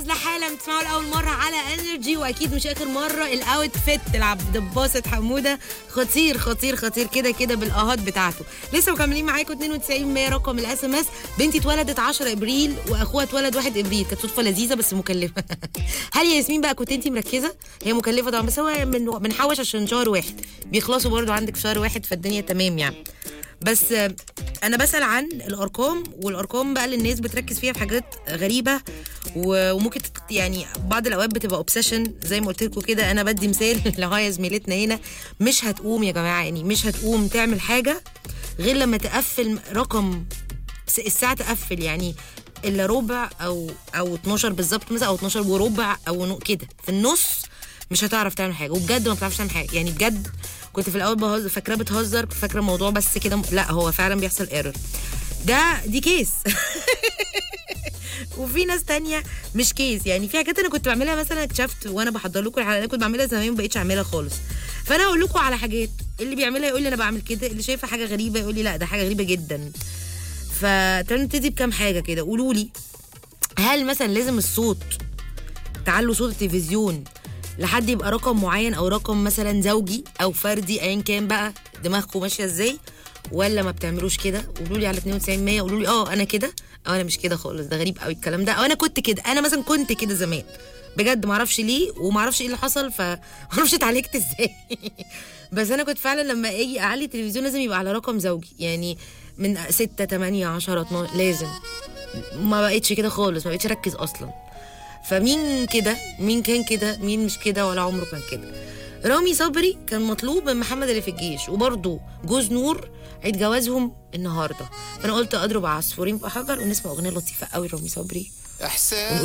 حالا بتسمعوا لاول مره على انرجي واكيد مش اخر مره الاوت فيت العبد باسط حموده خطير خطير خطير كده كده بالاهات بتاعته لسه مكملين معاكم 92 100 رقم الاس ام اس بنتي اتولدت 10 ابريل واخوها اتولد 1 ابريل كانت صدفه لذيذه بس مكلفه هل يا ياسمين بقى كنت انت مركزه هي مكلفه طبعا بس هو من بنحوش عشان شهر واحد بيخلصوا برضو عندك في شهر واحد فالدنيا تمام يعني بس آه، انا بسال عن الارقام والارقام بقى اللي الناس بتركز فيها في حاجات غريبه و- وممكن تت- يعني بعض الاوقات بتبقى اوبسيشن زي ما قلت لكم كده انا بدي مثال لغايه زميلتنا هنا مش هتقوم يا جماعه يعني مش هتقوم تعمل حاجه غير لما تقفل رقم س- الساعه تقفل يعني الا ربع او او 12 بالظبط مثلا او 12 وربع او نو- كده في النص مش هتعرف تعمل حاجه وبجد ما بتعرفش تعمل حاجه يعني بجد كنت في الاول بهزر فاكراه بتهزر كنت فاكره الموضوع بس كده م- لا هو فعلا بيحصل ايرور ده دي كيس وفي ناس تانية مش كيس يعني في حاجات انا كنت بعملها مثلا اكتشفت وانا بحضر لكم الحلقه كنت بعملها زمان ما بقيتش اعملها خالص فانا هقول لكم على حاجات اللي بيعملها يقول لي انا بعمل كده اللي شايفه حاجه غريبه يقول لي لا ده حاجه غريبه جدا فتعالوا نبتدي بكام حاجه كده قولوا لي هل مثلا لازم الصوت تعلوا صوت التلفزيون لحد يبقى رقم معين او رقم مثلا زوجي او فردي ايا كان بقى دماغكم ماشيه ازاي ولا ما بتعملوش كده قولوا لي على 92 100 قولوا لي اه انا كده او انا مش كده خالص ده غريب قوي الكلام ده او انا كنت كده انا مثلا كنت كده زمان بجد ما اعرفش ليه وما اعرفش ايه اللي حصل ف ما اعرفش اتعالجت ازاي بس انا كنت فعلا لما اجي اعلي التلفزيون لازم يبقى على رقم زوجي يعني من 6 8 10 12 لازم ما بقتش كده خالص ما بقتش اركز اصلا فمين كده مين كان كده مين مش كده ولا عمره كان كده رامي صبري كان مطلوب من محمد اللي في الجيش وبرضه جوز نور عيد جوازهم النهارده فانا قلت اضرب عصفورين في حجر ونسمع اغنيه لطيفه قوي رامي صبري احساس